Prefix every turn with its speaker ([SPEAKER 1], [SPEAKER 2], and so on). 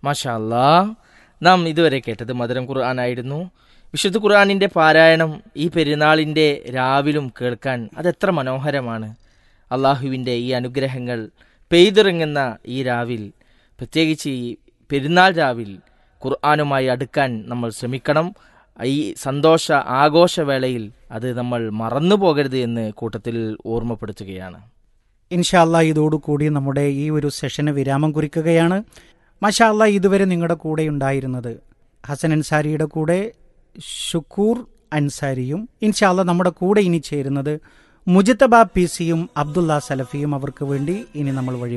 [SPEAKER 1] മാഷാ അല്ലാ നാം ഇതുവരെ കേട്ടത് മധുരം ഖുർആനായിരുന്നു വിശുദ്ധ ഖുർആാനിൻ്റെ പാരായണം ഈ പെരുന്നാളിൻ്റെ രാവിലും കേൾക്കാൻ അതെത്ര മനോഹരമാണ് അള്ളാഹുവിൻ്റെ ഈ അനുഗ്രഹങ്ങൾ പെയ്തിറങ്ങുന്ന ഈ രാവിൽ പ്രത്യേകിച്ച് ഈ പെരുന്നാൾ രാവിൽ ഖുർആാനുമായി അടുക്കാൻ നമ്മൾ ശ്രമിക്കണം ഈ സന്തോഷ ആഘോഷവേളയിൽ അത് നമ്മൾ മറന്നു പോകരുത് എന്ന് കൂട്ടത്തിൽ ഓർമ്മപ്പെടുത്തുകയാണ്
[SPEAKER 2] ഇൻഷാല്ല ഇതോടുകൂടി നമ്മുടെ ഈ ഒരു സെഷന് വിരാമം കുറിക്കുകയാണ് മഷാല്ല ഇതുവരെ നിങ്ങളുടെ കൂടെ ഉണ്ടായിരുന്നത് ഹസൻ അൻസാരിയുടെ കൂടെ ഷുക്കൂർ അൻസാരിയും ഇൻഷാല്ല നമ്മുടെ കൂടെ ഇനി ചേരുന്നത് മുജിത്തബ പി സിയും അബ്ദുള്ള സലഫിയും അവർക്ക് വേണ്ടി ഇനി നമ്മൾ വഴി